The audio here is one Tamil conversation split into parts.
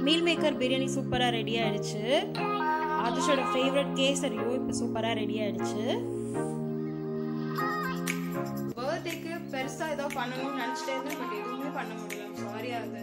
மீல் மேக்கர் பிரியாணி சூப்பராக ரெடி ஆயிடுச்சு ஆதிஷோட ஃபேவரட் கேசரியும் இப்போ சூப்பராக ரெடி ஆயிடுச்சு பர்த்டேக்கு பெருசா ஏதோ பண்ணணும்னு நினைச்சிட்டே இருந்தேன் பட் எதுவுமே பண்ண முடியல சாரி அது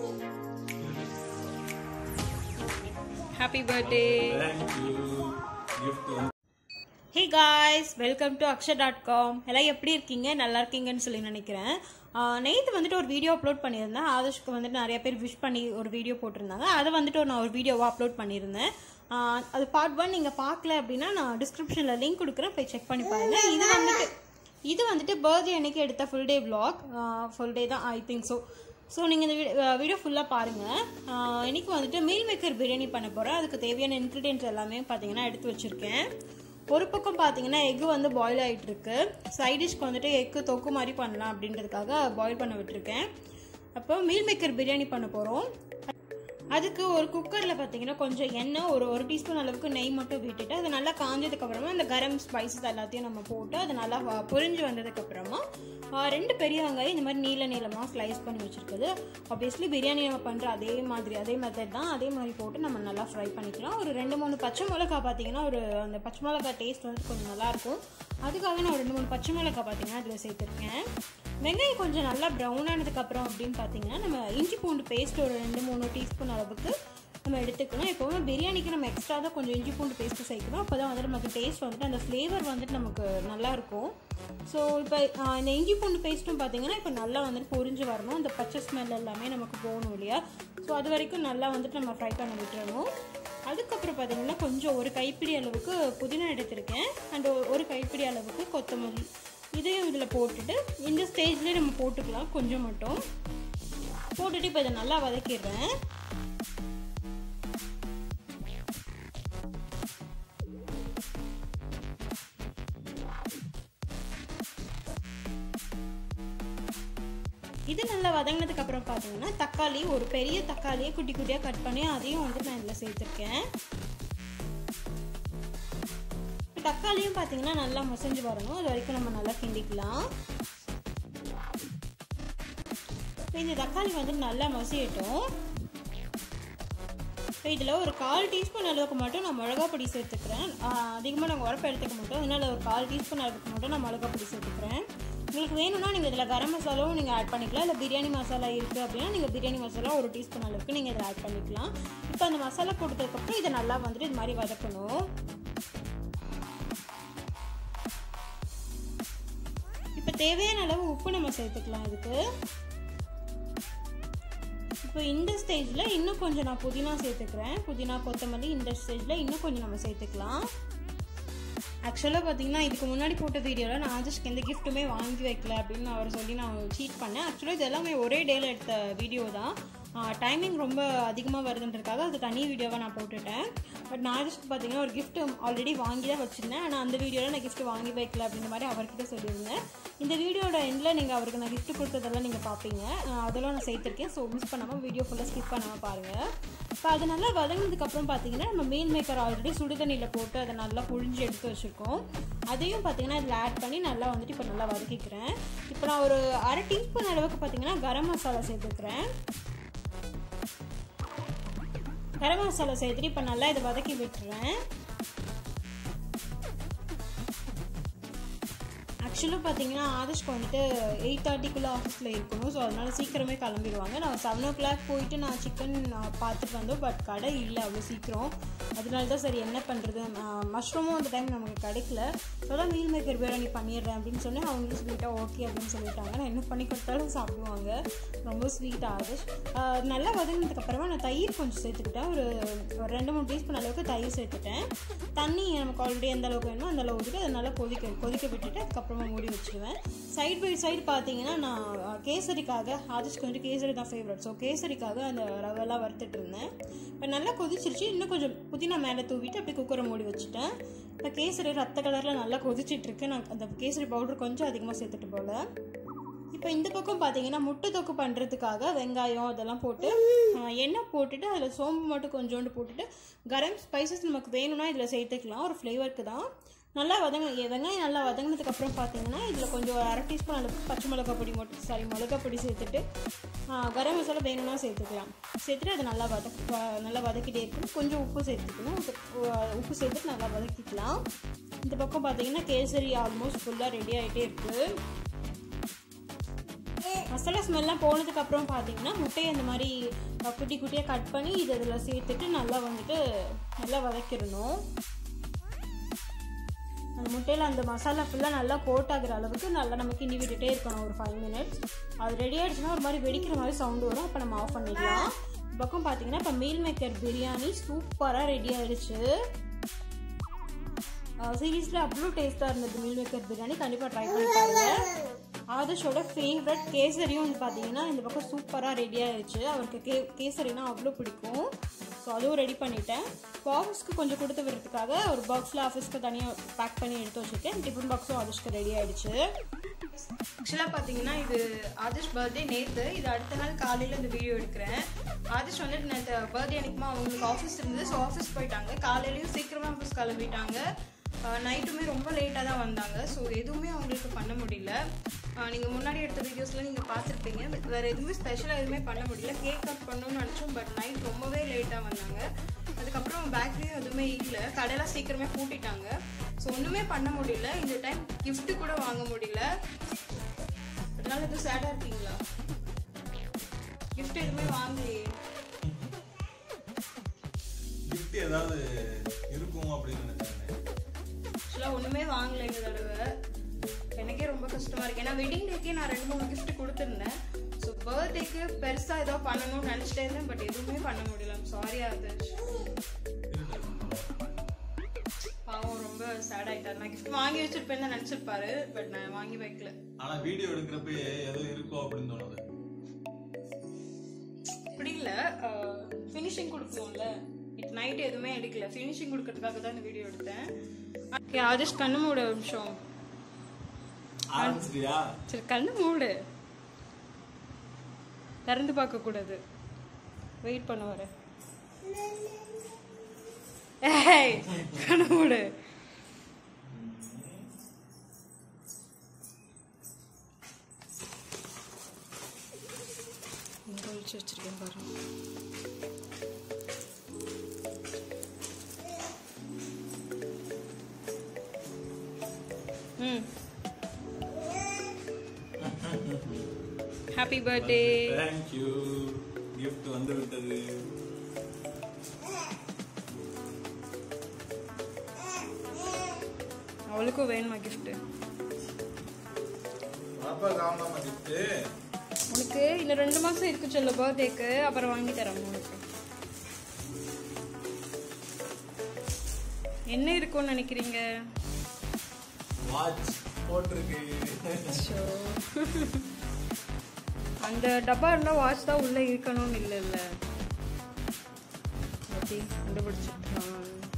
happy birthday Thank you. Gift வந்து hey guys welcome to Akshar dot com எல்லாம் எப்படி இருக்கீங்க நல்லா இருக்கீங்கன்னு சொல்லி நினைக்கிறேன் நேற்று வந்துட்டு ஒரு வீடியோ அப்லோட் பண்ணியிருந்தேன் ஆதர்ஷ்க்கு வந்துட்டு நிறைய பேர் விஷ் பண்ணி ஒரு வீடியோ போட்டிருந்தாங்க அதை வந்துட்டு நான் ஒரு வீடியோவாக அப்லோட் பண்ணியிருந்தேன் ஆஹ் அது பார்ட் ஒன் நீங்கள் பார்க்கல அப்படின்னா நான் டிஸ்கிரிப்ஷனில் லிங்க் கொடுக்குறேன் போய் செக் பண்ணி பாருங்க இது வந்துட்டு இது வந்துட்டு பர்த்டே அன்னைக்கு எடுத்த full day vlog full day தான் ஐ திங்க் ஸோ ஸோ நீங்கள் இந்த வீடியோ ஃபுல்லாக பாருங்கள் இன்னைக்கு வந்துட்டு மீல் மேக்கர் பிரியாணி பண்ண போகிறேன் அதுக்கு தேவையான இன்க்ரீடியன்ட்ஸ் எல்லாமே பார்த்தீங்கன்னா எடுத்து வச்சுருக்கேன் ஒரு பக்கம் பார்த்தீங்கன்னா எக்கு வந்து பாயில் ஆகிட்டு இருக்கு சைட் டிஷ்க்கு வந்துட்டு எக்கு தொக்கு மாதிரி பண்ணலாம் அப்படின்றதுக்காக பாயில் பண்ண விட்டுருக்கேன் அப்போ மீல் மேக்கர் பிரியாணி பண்ண போகிறோம் அதுக்கு ஒரு குக்கரில் பார்த்தீங்கன்னா கொஞ்சம் எண்ணெய் ஒரு ஒரு டீஸ்பூன் அளவுக்கு நெய் மட்டும் விட்டுட்டு அது நல்லா காஞ்சதுக்கு அப்புறமா அந்த கரம் ஸ்பைசஸ் எல்லாத்தையும் நம்ம போட்டு அது நல்லா வ- பொரிஞ்சு வந்ததுக்கு அப்புறமா ஆ, ரெண்டு பெரிய வெங்காயம் இந்த மாதிரி நீல நீளமாக ஸ்லைஸ் பண்ணி வச்சிருக்குது ஆப்வியஸ்லி பிரியாணி நம்ம பண்ணுற அதே மாதிரி அதே மெத்தட் தான் அதே மாதிரி போட்டு நம்ம நல்லா ஃப்ரை பண்ணிக்கலாம் ஒரு ரெண்டு மூணு பச்சை மிளகா பார்த்தீங்கன்னா ஒரு அந்த பச்சை மிளகா டேஸ்ட் வந்து கொஞ்சம் நல்லாயிருக்கும் அதுக்காக நான் ஒரு ரெண்டு மூணு பச்சை மிளகா பார்த்தீங்கன்னா அதில் சேர்த்துருக்கேன் வெங்காயம் கொஞ்சம் நல்லா ப்ரௌன் ஆனதுக்கப்புறம் அப்படின்னு பார்த்தீங்கன்னா நம்ம இஞ்சி பூண்டு பேஸ்ட் ஒரு ரெண்டு மூணு டீஸ்பூன் அளவுக்கு நம்ம எடுத்துக்கணும் எப்போவுமே பிரியாணிக்கு நம்ம எக்ஸ்ட்ரா தான் கொஞ்சம் இஞ்சி பூண்டு பேஸ்ட்டு சேர்க்கணும் அப்போ தான் வந்துட்டு நமக்கு டேஸ்ட் வந்துட்டு அந்த ஃப்ளேவர் வந்துட்டு நமக்கு நல்லா இருக்கும் ஸோ இப்போ இந்த இஞ்சி பூண்டு பேஸ்ட்டும் பார்த்தீங்கன்னா இப்போ நல்லா வந்துட்டு பொரிஞ்சு வரணும் அந்த பச்சை ஸ்மெல் எல்லாமே நமக்கு போகணும் இல்லையா ஸோ அது வரைக்கும் நல்லா வந்துட்டு நம்ம ஃப்ரை பண்ண விட்டுறணும் அதுக்கப்புறம் பார்த்தீங்கன்னா கொஞ்சம் ஒரு கைப்பிடி அளவுக்கு புதினா எடுத்திருக்கேன் அண்ட் ஒரு கைப்பிடி அளவுக்கு கொத்தமல்லி இதையும் இதில் போட்டுட்டு இந்த ஸ்டேஜ்லேயே நம்ம போட்டுக்கலாம் கொஞ்சம் மட்டும் போட்டுட்டு இப்போ இதை நல்லா வதக்கிடுறேன் இது நல்லா வதங்கினதுக்கு அப்புறம் பார்த்தீங்கன்னா தக்காளி ஒரு பெரிய தக்காளியை குட்டி குட்டியாக கட் பண்ணி அதையும் வந்து நான் இதில் சேர்த்துருக்கேன் இப்ப தக்காளியும் பார்த்தீங்கன்னா நல்லா மசிஞ்சு வரணும் அது வரைக்கும் நம்ம நல்லா கிண்டிக்கலாம் இப்ப இந்த தக்காளி வந்து நல்லா மசியட்டும் இப்போ இதில் ஒரு கால் டீஸ்பூன் அளவுக்கு மட்டும் நான் மிளகா பொடி சேர்த்துக்கிறேன் அதிகமாக நாங்கள் உரப்பு எடுத்துக்க மாட்டோம் அதனால ஒரு கால் டீஸ்பூன் அளவுக்கு மட்டும் நான் மிளகா பொடி சேர்த்துக்கிறேன் உங்களுக்கு வேணும்னா நீங்கள் இதில் கரம் மசாலாவும் நீங்கள் ஆட் பண்ணிக்கலாம் இல்லை பிரியாணி மசாலா இருக்குது அப்படின்னா நீங்கள் பிரியாணி மசாலா ஒரு டீஸ்பூன் அளவுக்கு நீங்கள் இதில் ஆட் பண்ணிக்கலாம் இப்போ அந்த மசாலா போட்டதுக்கப்புறம் இதை நல்லா வந்துட்டு இது மாதிரி வதக்கணும் இப்போ தேவையான அளவு உப்பு நம்ம சேர்த்துக்கலாம் இதுக்கு இப்போ இந்த ஸ்டேஜில் இன்னும் கொஞ்சம் நான் புதினா சேர்த்துக்கிறேன் புதினா கொத்தமல்லி இந்த ஸ்டேஜில் இன்னும் கொஞ்சம் நம்ம சேர்த்துக்கலாம் ஆக்சுவலாக பார்த்தீங்கன்னா இதுக்கு முன்னாடி போட்ட வீடியோவில் நான் ஆஜஸ்க்கு எந்த கிஃப்ட்டுமே வாங்கி வைக்கல அப்படின்னு அவர் சொல்லி நான் சீட் பண்ணேன் ஆக்சுவலாக இது எல்லாமே ஒரே டேயில் எடுத்த வீடியோ தான் டைமிங் ரொம்ப அதிகமாக வருதுன்றதுக்காக அது தனி வீடியோவாக நான் போட்டுட்டேன் பட் நான் ஆஜஸ்க்கு பார்த்தீங்கன்னா ஒரு gift ஆல்ரெடி வாங்கி தான் வச்சுருந்தேன் ஆனால் அந்த வீடியோவில் நான் gift வாங்கி வைக்கல அப்படின்ற மாதிரி அவர்கிட்ட சொல்லியிருந்தேன் இந்த வீடியோட எண்டில் நீங்கள் அவருக்கு நான் gift கொடுத்ததெல்லாம் நீங்கள் பார்ப்பீங்க ஆஹ் அதெல்லாம் நான் சேர்த்துருக்கேன் ஸோ மிஸ் பண்ணாமல் வீடியோ ஃபுல்லாக ஸ்கிப் பண்ணாமல் பாருங்கள் இப்போ அது நல்லா வதங்கினதுக்கப்புறம் பார்த்தீங்கன்னா நம்ம மீன் மேக்கர் ஆல்ரெடி சுடு தண்ணியில் போட்டு அதை நல்லா புழிஞ்சு எடுத்து வச்சுருக்கோம் அதையும் பார்த்தீங்கன்னா இதில் ஆட் பண்ணி நல்லா வந்துட்டு இப்போ நல்லா வதக்கிக்கிறேன் இப்போ நான் ஒரு அரை டீஸ்பூன் அளவுக்கு பார்த்தீங்கன்னா கரம் மசாலா சேர்த்துக்கிறேன் கரம் மசாலா சேர்த்துட்டு இப்போ நல்லா இதை வதக்கி விட்டுறேன் ஆக்சுவலாக பார்த்தீங்கன்னா ஆதர்ஷ்க்கு வந்துட்டு எயிட் தேர்ட்டிக்குள்ளே ஆஃபீஸில் இருக்கணும் ஸோ அதனால சீக்கிரமே கிளம்பிடுவாங்க நான் செவன் ஓ கிளாக் போயிட்டு நான் சிக்கன் பார்த்துட்டு வந்தோம் பட் கடை இல்லை அவ்வளோ சீக்கிரம் அதனால தான் சரி என்ன பண்ணுறது மஷ்ரூமும் அந்த டைம் நமக்கு கிடைக்கல ஸோ மீல் மேக்கர் பிரியாணி பண்ணிடுறேன் அப்படின்னு சொன்னேன் அவங்களும் ஸ்வீட்டாக ஓகே அப்படின்னு சொல்லிட்டாங்க நான் என்ன பண்ணி கொடுத்தாலும் சாப்பிடுவாங்க ரொம்ப ஸ்வீட் ஆதர்ஷ் ஆஹ் நல்லா வதங்கினதுக்கு அப்புறமா நான் தயிர் கொஞ்சம் சேர்த்துக்கிட்டேன் ஒரு ஒரு ரெண்டு மூணு டீஸ்பூன் அளவுக்கு தயிர் சேர்த்துட்டேன் தண்ணி நமக்கு ஆல்ரெடி எந்த அளவுக்கு வேணுமோ அந்த அளவு ஊற்றிட்டு அதை நல்லா கொதிக்க கொதிக்க விட்டுட்டு அதுக்கப்புறமா மூடி வச்சுருவேன் சைடு பை சைடு பார்த்தீங்கன்னா நான் அஹ், கேசரிக்காக ஆதிஷ்க்கு வந்து கேசரி தான் ஃபேவரட் ஸோ கேசரிக்காக அந்த ரவெல்லாம் வறுத்துட்டு இருந்தேன் இப்போ நல்லா கொதிச்சிருச்சு இன்னும் கொஞ்சம் புதினா மேலே தூவிட்டு அப்படியே குக்கரை மூடி வச்சுட்டேன் இப்போ கேசரி ரத்த கலரில் நல்லா கொதிச்சிட்டு இருக்கு நான் அந்த கேசரி பவுடர் கொஞ்சம் அதிகமாக சேர்த்துட்டு போல இப்போ இந்த பக்கம் பார்த்தீங்கன்னா முட்டை தொக்கு பண்ணுறதுக்காக வெங்காயம் அதெல்லாம் போட்டு ஆஹ், எண்ணெய் போட்டுட்டு அதில் சோம்பு மட்டும் கொஞ்சோண்டு போட்டுட்டு கரம் ஸ்பைசஸ் நமக்கு வேணும்னா இதில் சேர்த்துக்கலாம் ஒரு ஃப்ளேவருக்கு தான் நல்லா வதங்க வெங்காயம் நல்லா வதங்கினதுக்கு அப்புறம் பார்த்தீங்கன்னா இதில் கொஞ்சம் ஒரு அரை டீஸ்பூன் அளவுக்கு பச்சை மிளகா பொடி மட்டும் சாரி மிளகா பொடி சேர்த்துட்டு ஆ, கரம் மசாலா வேணும்னா சேர்த்துக்கலாம் சேர்த்துட்டு அதை நல்லா வதக் வ- நல்லா வதக்கிட்டே இருக்கணும் கொஞ்சம் உப்பு சேர்த்துக்கணும் உப்பு உ- உப்பு சேர்த்துட்டு நல்லா வதக்கிக்கலாம் இந்த பக்கம் பார்த்தீங்கன்னா கேசரி ஆல்மோஸ்ட் ஃபுல்லாக ரெடி ஆகிட்டே இருக்குது மசாலா ஸ்மெல்லாம் போனதுக்கு அப்புறம் பார்த்தீங்கன்னா முட்டையை இந்த மாதிரி அஹ், குட்டி குட்டியாக கட் பண்ணி இது இதில் சேர்த்துட்டு நல்லா வந்துட்டு நல்லா வதக்கிடணும் அந்த முட்டையில் அந்த மசாலா ஃபுல்லாக நல்லா கோட் ஆகுற அளவுக்கு நல்லா நம்ம கிண்டி விட்டுட்டே இருக்கணும் ஒரு ஃபைவ் மினிட்ஸ் அது ரெடி ஆயிடுச்சுன்னா ஒரு மாதிரி வெடிக்கிற மாதிரி சவுண்டு வரும் அப்போ நம்ம ஆஃப் பண்ணிடலாம் இந்த பக்கம் பார்த்தீங்கன்னா இப்போ மீல் மேக்கர் பிரியாணி சூப்பராக ரெடி ஆயிடுச்சு சீரீஸில் அவ்வளோ டேஸ்ட்டாக இருந்தது மீல் மேக்கர் பிரியாணி கண்டிப்பாக ட்ரை பண்ணி பாருங்க ஆதர்ஷோட ஃபேவரட் கேசரியும் வந்து பார்த்தீங்கன்னா இந்த பக்கம் சூப்பராக ரெடி ஆயிடுச்சு அவருக்கு கே கேசரினா அவ்வளோ பிடிக்கும் ஸோ அதுவும் ரெடி பண்ணிட்டேன் பாக்ஸ்க்கு கொஞ்சம் கொடுத்து விடுறதுக்காக ஒரு பாக்ஸில் ஆஃபீஸ்க்கு தனியாக பேக் பண்ணி எடுத்து வச்சுருக்கேன் டிஃபன் பாக்ஸும் ஆதர்ஷ்க்கு ரெடி ஆயிடுச்சு ஆக்சுவலாக பார்த்தீங்கன்னா இது ஆதிஷ் பர்த்டே நேற்று இது அடுத்த நாள் காலையில் இந்த வீடியோ எடுக்கிறேன் ஆதிஷ் வந்துட்டு நேற்று பர்த்டே அன்னைக்குமா அவங்களுக்கு ஆஃபீஸ் இருந்தது ஸோ ஆஃபீஸ் போயிட்டாங்க காலையிலையும் சீக்கிரமாக ஆஃபீஸ் கிளம்பிட்டாங்க நைட்டுமே ரொம்ப லேட்டாக தான் வந்தாங்க ஸோ எதுவுமே அவங்களுக்கு பண்ண முடியல நீங்கள் முன்னாடி எடுத்த வீடியோஸில் நீங்கள் பார்த்துருப்பீங்க வேறு எதுவுமே ஸ்பெஷலாக எதுவுமே பண்ண முடியல கேக் கட் பண்ணணும்னு நினச்சோம் பட் நைட் ரொம்பவே லேட்டாக வந்தாங்க அதுக்கப்புறம் பேக்கரியும் எதுவுமே இல்லை கடையெல்லாம் சீக்கிரமே பூட்டிட்டாங்க ஸோ ஒன்றுமே பண்ண முடியல இந்த டைம் gift கூட வாங்க முடியல அதனால எதுவும் சேடாக இருக்கீங்களா gift எதுவுமே வாங்கலையே gift ஏதாவது இருக்கும் அப்படின்னு நினைச்சேன் ஆக்சுவலாக ஒன்றுமே வாங்கலை இந்த தடவை எனக்கே ரொம்ப கஷ்டமாக இருக்கு ஏன்னா வெட்டிங் டேக்கே நான் ரெண்டு மூணு gift கொடுத்துருந்தேன் ஸோ பர்த்டேக்கு பெருசாக ஏதோ பண்ணணும்னு நினச்சிட்டே இருந்தேன் பட் எதுவுமே பண்ண முடியல சாரி ஆதர்ஷ் பாவம் ரொம்ப சேட் ஆயிட்டார் நான் gift வாங்கி வச்சிருப்பேன்னு தான் நினச்சிருப்பாரு பட் நான் வாங்கி வைக்கல ஆனா வீடியோ எடுக்கிறப்ப ஏதோ இருக்கும் அப்படின்னு தோணுது அப்படி இல்லை ஃபினிஷிங் கொடுக்கணும்ல இட் நைட் எதுவுமே எடுக்கல ஃபினிஷிங் கொடுக்கறதுக்காக தான் இந்த வீடியோ எடுத்தேன் ஓகே ஆதிஷ் கண்ணு மூட ஒரு நிமிஷம் ஆரம்பிச்சிட்டியா சரி கண்ணு மூடு திறந்து பார்க்க கூடாது வெயிட் பண்ண வர ஏய் கண்ணு மூடு இங்க ஒளிச்சு வச்சிருக்கேன் பாருங்க ம் ஹாப்பி பர்த்டே தேங்க்யூ gift வந்து விட்டது அவளுக்கும் வேணுமா gift பாப்பா காமாமா gift உனக்கு இன்னும் ரெண்டு மாசம் இருக்கு சொல்ல பர்த்டேக்கு அப்புறம் வாங்கி தரேன் உனக்கு என்ன இருக்கும்னு நினைக்கிறீங்க வாட்ச் போட்டிருக்கு அந்த டப்பா இருந்தா வாட்ச் தான் உள்ள இருக்கணும்னு இல்லை இல்ல எப்படி கண்டுபிடிச்சிருக்கான்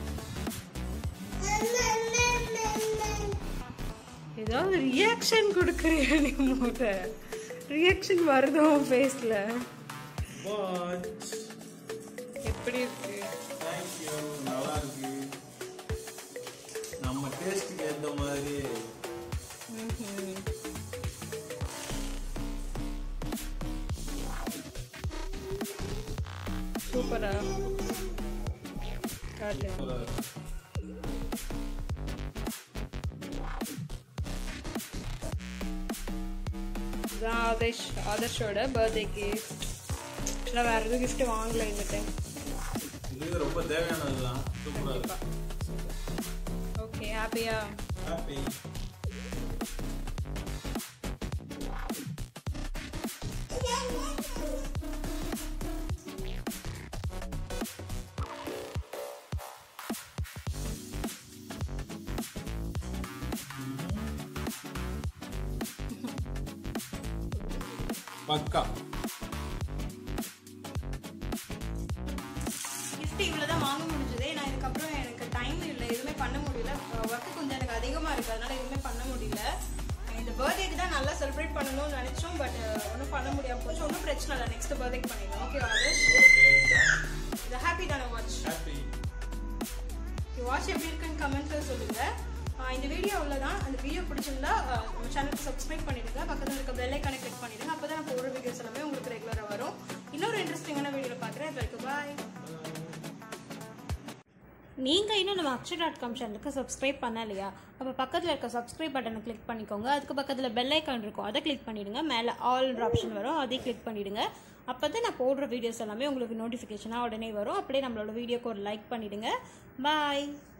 ஏதாவது ரியாக்ஷன் கொடுக்குறியா நீ மூட ரியாக்ஷன் வருதோ ஃபேஸ்ல வாட்ச் எப்படி இருக்கு தேங்க்யூ நல்லா இருக்கு நம்ம டேஸ்ட்டுக்கு ஏத்த மாதிரி ம்ஹும். சூப்பரா காட்டு நல்லா இருக்கு. இதுதான் ஆதர்ஷ் ஆதர்ஷோட பர்த்டே கிஃப்ட் ஆக்சுவலாக வேறு எதுவும் gift வாங்கல இந்த டைம் இது ரொம்ப தேவையானதுதான் சூப்பரா இருக்கு ஓகே ஹாப்பியா ஹாப்பி பக்கா gift இவ்வளோ தான் வாங்க முடிஞ்சதே நான் இதுக்கப்புறம் எனக்கு டைம் இல்லை எதுவுமே பண்ண முடியல ஒர்க்கு கொஞ்சம் எனக்கு அதிகமாக இருக்குது அதனால எதுவுமே பண்ண முடியல இந்த பர்த்டேக்கு தான் நல்லா செலிப்ரேட் பண்ணணும்னு நினச்சோம் பட் ஒன்றும் பண்ண முடியாம போச்சு ஒன்றும் பிரச்சனை இல்லை நெக்ஸ்ட் பர்த்டேக்கு பண்ணிடலாம் ஓகே ஆதர்ஷ் ஓகே இது ஹாப்பி தானே வாட்ச் ஹாப்பி வாட்ச் எப்படி இருக்குன்னு கமெண்ட்ல சொல்லுங்க நீங்கள் இன்னும் நம்ம அக்ஷர் டாட் காம் சேனலுக்கு சப்ஸ்கிரைப் பண்ணலையா அப்போ பக்கத்தில் இருக்க சப்ஸ்கிரைப் பட்டனை கிளிக் பண்ணிக்கோங்க அதுக்கு பக்கத்தில் பெல் ஐக்கான் இருக்கும் அதை கிளிக் பண்ணிவிடுங்க மேலே ஆல் ஆப்ஷன் வரும் அதையும் கிளிக் பண்ணிவிடுங்க அப்போ தான் நான் போடுற வீடியோஸ் எல்லாமே உங்களுக்கு நோட்டிஃபிகேஷனாக உடனே வரும் அப்படியே நம்மளோட வீடியோக்கு ஒரு லைக் பண்ணிவிடுங்க பாய்